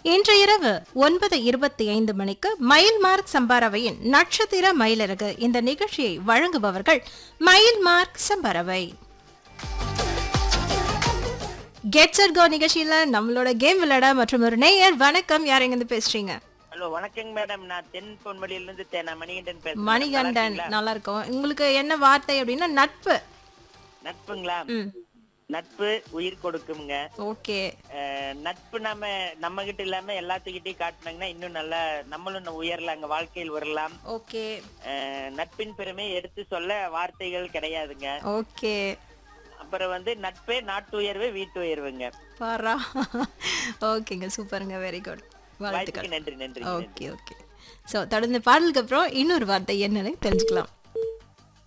இன்று இரவு ஒன்பது இருபத்தி ஐந்து மணிக்கு மயில் மார்க் சம்பாரவையின் நட்சத்திர மயிலிறகு இந்த நிகழ்ச்சியை வழங்குபவர்கள் மயில் மார்க் சம்பாரவை கெட் செட் கோ நிகழ்ச்சியில நம்மளோட கேம் விளையாட மற்றும் ஒரு நேயர் வணக்கம் யார் எங்க இருந்து பேசுறீங்க ஹலோ வணக்கங்க மேடம் நான் தென் பொன்மொழியில இருந்து தே- நான் மணிகண்டன் பேசுறேன் மணிகண்டன் நல்லா இருக்கீங்களா? நல்லா இருக்கும் உங்களுக்கு என்ன வார்த்தை அப்படின்னா நட்பு நட்புங்களா ம் நட்பு உயிர் கொடுக்குங்க ஓகே அஹ், நட்பு நாம நம்ம கிட்ட இல்லாம எல்லாத்துக்கிட்டையும் காட்டினாங்கன்னா இன்னும் நல்லா நம்மளும் இன்னும் உயரலாங்க வாழ்க்கையில் வரலாம் ஓகே அஹ், நட்பின் பெருமை எடுத்து சொல்ல வார்த்தைகள் கிடையாதுங்க ஓகே அப்புறம் வந்து நட்பே நாட்டு உயர்வு வீட்டு உயர்வுங்க பாரா ஓகேங்க சூப்பருங்க வெரி குட் வாழ்த்துக்கள் வாய்ப்புக்கு நன்றி நன்றி ஓகே ஓகே ஸோ தொடர்ந்து பாடலுக்கு அப்புறம் இன்னொரு வார்த்தை என்னன்னு தெரிஞ்சுக்கலாம்